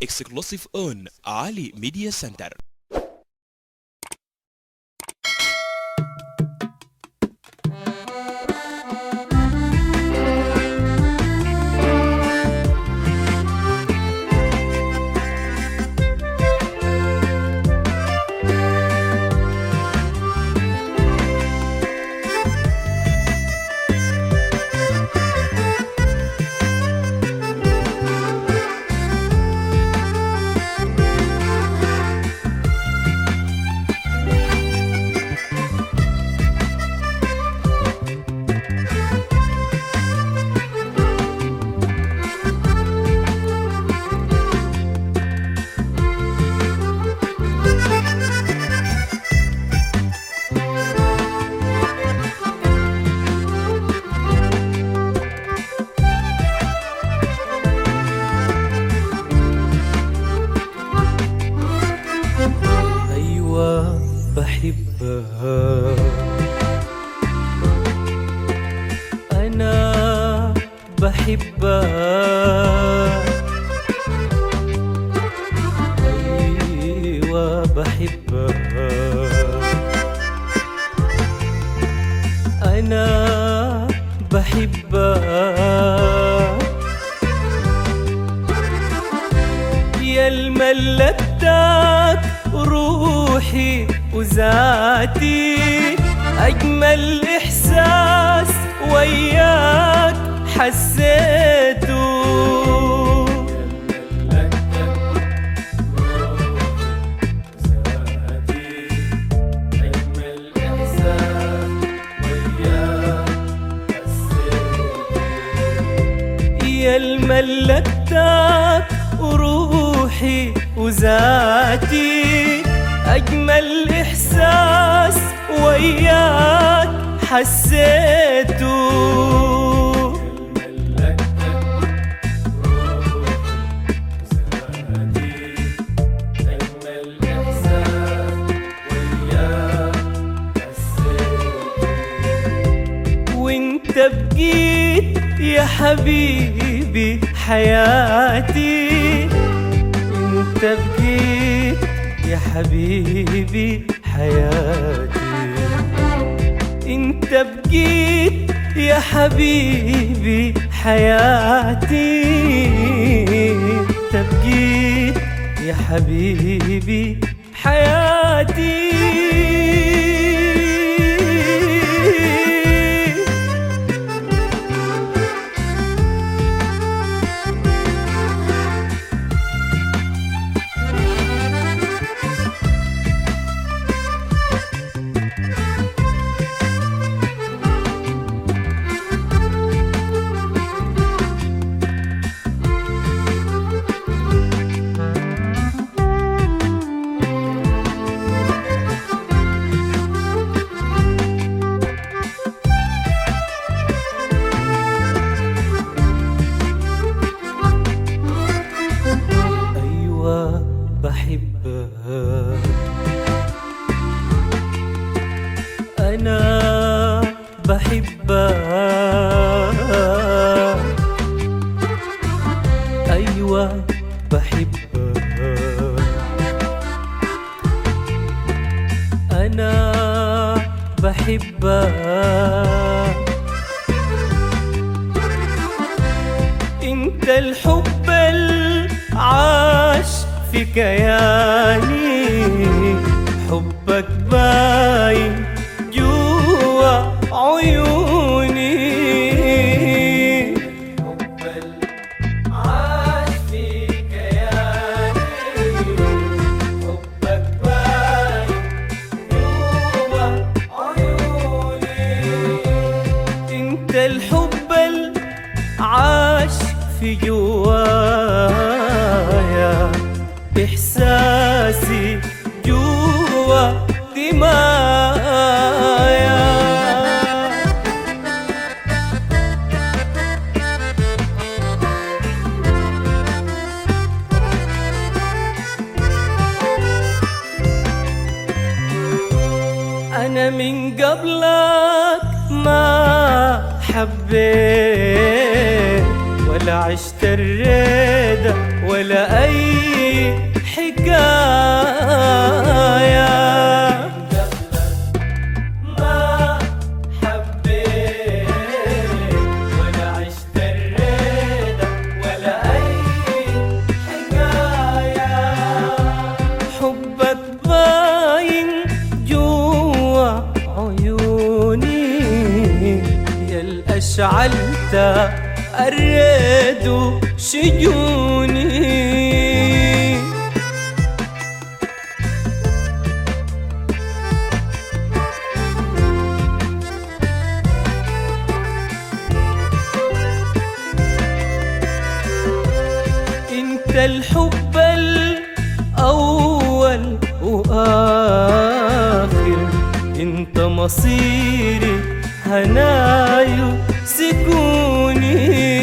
exclusive on Ali Media Center. أيوة بحبها أنا بحبها أيوة بحبها أنا بحبها يا الملتك روحي وذاتي أجمل إحساس وياك حسيته يا الملكتك روحي وذاتي أجمل إحساس وياك حسيته وانت بقيت يا حبيبي حياتي انت بقيت يا حبيبي حياتي انت بقيت يا حبيبي حياتي انت بقيت يا حبيبي حياتي أيوة بحبها أنا بحبها أيوة بحبها أنا بحبها انت الحب العاش في كياني حبك باين جوا عيوني حب العاش في كياني حبك باين جوا عيوني انت الحب العاش في جوايا احساسي جوا دمايا أنا من قبلك ما حبيت ولا عشت الريدة ولا أي الحكاية ما حبيت ولا عشت الريدة ولا أي حكاية حبك باين جوا عيوني يا الأشعلت الريد شجوني انت الحب الاول واخر انت مصيري هنايو سكوني